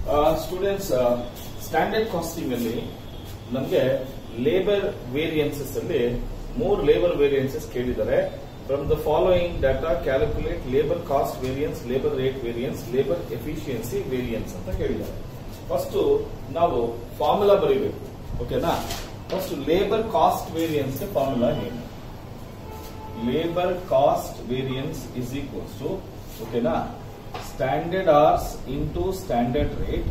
students standard casting ಅಲ್ಲಿ ನಮಗೆ labour variances ಅಲ್ಲಿ ಮೂರು ಲೇಬರ್ ವೇರಿಯನ್ಸಸ್ ಕೇಳಿದ್ದಾರೆ from the following data calculate labour cost variance labour rate variance labour efficiency variance ಅಂತ ಹೇಳಿದ್ದಾರೆ ಫಸ್ಟ್ ನಾವು ಫಾರ್ಮುಲಾ ಬರೀಬೇಕು ಓಕೆನಾ first labour cost variance formula ಏನು labour cost variance is equals to ಓಕೆನಾ standard hours into standard rate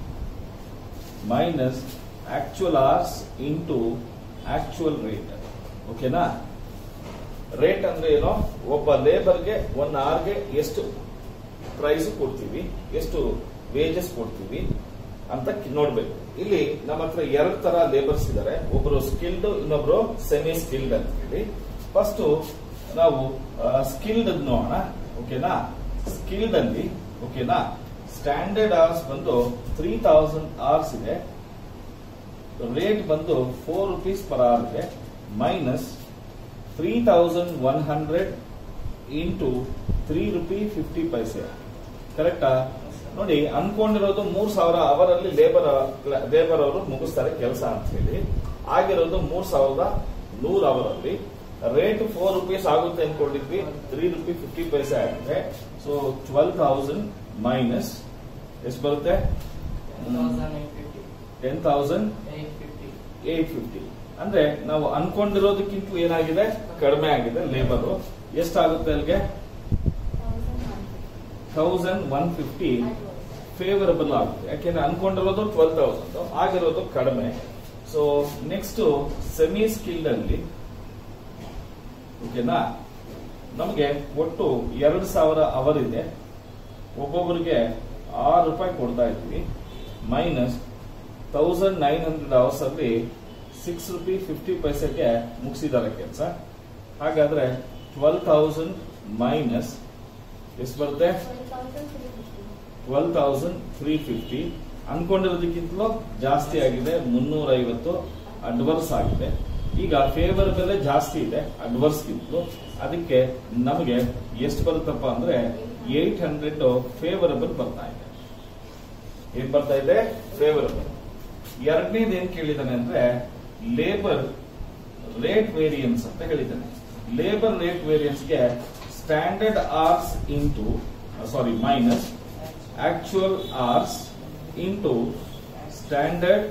minus actual hours into actual rate ಓಕೆನಾ rate ಅಂದ್ರೆ ಏನು ಒಬ್ಬ ಲೇಬರ್ಗೆ ಒನ್ ಅವರ್ಗೆ ಎಷ್ಟು ಪ್ರೈಸ್ ಕೊಡ್ತೀವಿ ಎಷ್ಟು ವೇಜಸ್ ಕೊಡ್ತೀವಿ ಅಂತ ಕಿ- ನೋಡ್ಬೇಕು ಇಲ್ಲಿ ನಮ್ಮ ಹತ್ರ ಎರಡು ತರ ಲೇಬರ್ಸ್ ಇದ್ದಾರೆ ಒಬ್ರು ಸ್ಕಿಲ್ಡ್ ಇನ್ನೊಬ್ರು ಸೆಮಿ ಸ್ಕಿಲ್ಡ್ ಅಂತ ಹೇಳಿ ಫಸ್ಟ್ ನಾವು ಸ್ಕಿಲ್ಡ್ ನೋಡೋಣ ಓಕೆನಾ ಸ್ಕಿಲ್ಡ್ ಅಲ್ಲಿ ಓಕೆನಾ ಸ್ಟ್ಯಾಂಡರ್ಡ್ ಅವರ್ಸ್ ಬಂದು ತ್ರೀ ತೌಸಂಡ್ ಅವರ್ಸ್ ಇದೆ ರೇಟ್ ಬಂದು ಫೋರ್ ರುಪೀಸ್ ಪರ್ ಅವರ್ ಇದೆ minus three thousand one hundred into three rupee fifty paise ಕರೆಕ್ಟಾ ನೋಡಿ ಅನ್ಕೊಂಡಿರೋದು ಮೂರ್ ಸಾವಿರ ಅವರಲ್ಲಿ ಲೇಬರ್ ಲೇಬರ್ ಅವರು ಮುಗಿಸ್ತಾರೆ ಕೆಲಸ ಅಂತ ಹೇಳಿ ಆಗಿರೋದು ಮೂರ್ ಸಾವಿರದ ನೂರ್ ಅವರಲ್ಲಿ ರೇಟ್ ಫೋರ್ ರುಪೀಸ್ ಆಗುತ್ತೆ ಅನ್ಕೊಂಡಿದ್ವಿ ತ್ರೀ ರುಪಿ ಫಿಫ್ಟಿ ಪೈಸೆ ಆಗುತ್ತೆ ಸೊ ಟ್ವೆಲ್ ತೌಸಂಡ್ ಮೈನಸ್ ಎಷ್ಟು ಬರುತ್ತೆ ಟೆನ್ ತೌಸಂಡ್ ಏಟ್ ಫಿಫ್ಟಿ ಅಂದ್ರೆ ನಾವು ಅನ್ಕೊಂಡಿರೋದಕ್ಕಿಂತ ಏನಾಗಿದೆ ಕಡಿಮೆ ಆಗಿದೆ ಲೇಬರ್ ಎಷ್ಟಾಗುತ್ತೆ ಅಲ್ಲಿಗೆ ತೌಸಂಡ್ ಒನ್ ಫಿಫ್ಟಿ ಫೇವರಬಲ್ ಆಗುತ್ತೆ ಯಾಕೆಂದ್ರೆ ಅನ್ಕೊಂಡಿರೋದು ಟ್ವೆಲ್ ತೌಸಂಡ್ ಆಗಿರೋದು ಕಡಿಮೆ ಸೊ ನೆಕ್ಸ್ಟ್ ಸೆಮಿ ಸ್ಕಿಲ್ಡ್ ಅಲ್ಲಿ ಓಕೆನಾ ನಮಗೆ ಒಟ್ಟು ಎರಡು ಸಾವಿರ ಅವರ್ ಇದೆ ಒಬ್ಬೊಬ್ಬರಿಗೆ ಆರು ರೂಪಾಯಿ ಕೊಡ್ತಾ ಇದ್ವಿ minus thousand nine hundred hours ಅಲ್ಲಿ ಸಿಕ್ಸ್ ರುಪಿ ಫಿಫ್ಟಿ ಪೈಸೆಗೆ ಮುಗಿಸಿದ್ದಾರೆ ಕೆಲಸ ಹಾಗಾದ್ರೆ ಟ್ವೆಲ್ ತೌಸಂಡ್ ಮೈನಸ್ ಎಷ್ಟು ಬರುತ್ತೆ ಟ್ವೆಲ್ ತೌಸಂಡ್ ತ್ರೀ ಫಿಫ್ಟಿ ಅನ್ಕೊಂಡಿರೋದಕ್ಕಿಂತಲೂ ಜಾಸ್ತಿ ಆಗಿದೆ ಮುನ್ನೂರ ಐವತ್ತು ಅಡ್ವರ್ಸ್ ಆಗಿದೆ ಈಗ ಫೇವರ್ ಬೆಲೆ ಜಾಸ್ತಿ ಇದೆ ಅಡ್ವರ್ಸ್ ಗಿಂತಲೂ ಅದಕ್ಕೆ ನಮಗೆ ಎಷ್ಟು ಬರುತ್ತಪ್ಪ ಅಂದ್ರೆ ಏಟ್ ಹಂಡ್ರೆಡ್ ಫೇವರಬಲ್ ಬರ್ತಾ ಇದೆ ಏನ್ ಬರ್ತಾ ಇದೆ ಫೇವರಬಲ್ ಎರಡನೇದು ಏನ್ ಕೇಳಿದಾನೆ ಅಂದ್ರೆ ಲೇಬರ್ ರೇಟ್ ವೇರಿಯನ್ಸ್ ಅಂತ ಹೇಳಿದ್ದಾನೆ ಲೇಬರ್ ರೇಟ್ ವೇರಿಯನ್ಸ್ಗೆ standard hours into sorry minus actual hours into standard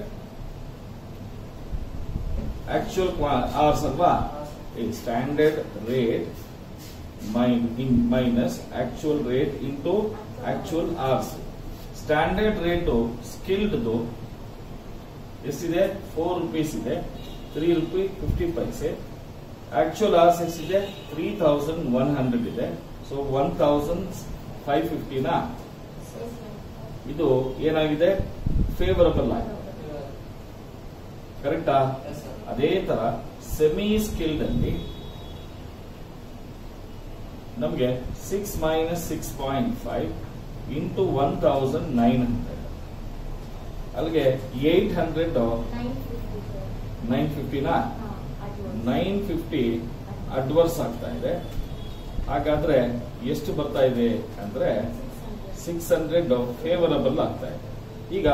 actual hours ಅಲ್ವಾ standard rate minus actual rate into actual hours standard rate ಸ್ಕಿಲ್ಡ್ದು ಎಷ್ಟಿದೆ ಫೋರ್ ರುಪೀಸ್ ಇದೆ three rupee fifty paise actual hours ಎಷ್ಟಿದೆ three thousand one hundred ಇದೆ so one thousand five ಫಿಫ್ಟಿನ ಇದು ಏನಾಗಿದೆ favourable ಆಗಿದೆ ಕರೆಕ್ಟಾ ಅದೇ ತರ ಸೆಮಿ ಸ್ಕಿಲ್ಡ್ ಅಲ್ಲಿ ನಮಗೆ six minus six point five into one thousand nine hundred ಅಲ್ಲಿಗೆ ಏಟ್ ಹಂಡ್ರೆಡ್ ನೈನ್ ಫಿಫ್ಟಿನಾ ನೈನ್ ಫಿಫ್ಟಿ ಅಡ್ವರ್ಸ್ ಆಗ್ತಾ ಇದೆ ಹಾಗಾದ್ರೆ ಎಷ್ಟು ಬರ್ತಾ ಇದೆ ಅಂದ್ರೆ ಸಿಕ್ಸ್ ಹಂಡ್ರೆಡ್ ಫೇವರಬಲ್ ಆಗ್ತಾ ಇದೆ ಈಗ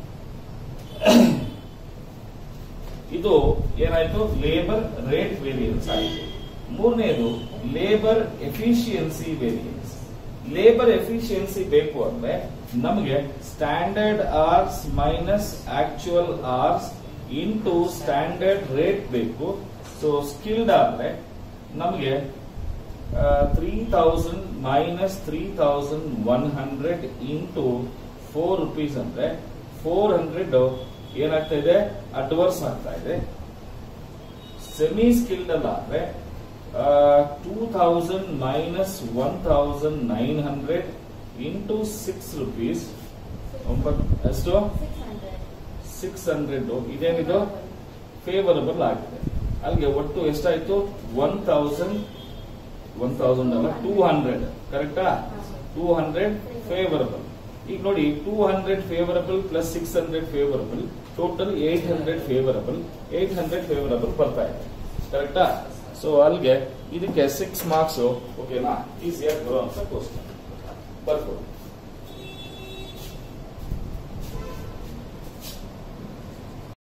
ಇದು ಏನಾಯ್ತು ಲೇಬರ್ ರೇಟ್ ವೇರಿಯನ್ಸ್ ಆಯಿತು ಮೂರನೇದು labour efficiency variance labour efficiency ಬೇಕು ಅಂದ್ರೆ ನಮಗೆ standard hours minus actual hours into standard rate ಬೇಕು ಸೊ ಸ್ಕಿಲ್ಡ್ ಆದ್ರೆ ನಮಗೆ three thousand minus three thousand one hundred into four rupees ಅಂದ್ರೆ ಫೋರ್ ಹಂಡ್ರೆಡ್ ಏನಾಗ್ತಾ ಇದೆ ಅಡ್ವರ್ಸ್ ಆಗ್ತಾ ಇದೆ ಸೆಮಿ ಸ್ಕಿಲ್ಡ್ ಅಲ್ಲಾದ್ರೆ two thousand minus one thousand nine hundred into six rupees ಒಂಬತ್ತು ಎಷ್ಟು ಸಿಕ್ಸ್ ಹಂಡ್ರೆಡ್ ಇದೇನಿದು ಫೇವರಬಲ್ ಆಗಿದೆ ಅಲ್ಲಿಗೆ ಒಟ್ಟು ಎಷ್ಟಾಯ್ತು ಒನ್ ತೌಸಂಡ್ ಒನ್ ತೌಸಂಡ್ ಅಲ್ಲ ಟೂ ಹಂಡ್ರೆಡ್ ಕರೆಕ್ಟಾ ಟೂ ಹಂಡ್ರೆಡ್ ಫೇವರಬಲ್ ಈಗ ನೋಡಿ two hundred favourable plus six hundred favourable total eight hundred favourable eight hundred favourable ಬರ್ತಾ ಇದೆ ಕರೆಕ್ಟಾ ಸೊ ಅಲ್ಲಿಗೆ ಇದಕ್ಕೆ ಸಿಕ್ಸ್ ಮಾರ್ಕ್ಸ್ ಓಕೆನಾ ಈಸಿಯಾಗಿ ಬರುವಂತ ಕ್ವಶನ್ ಬರ್ಕೊಡಿ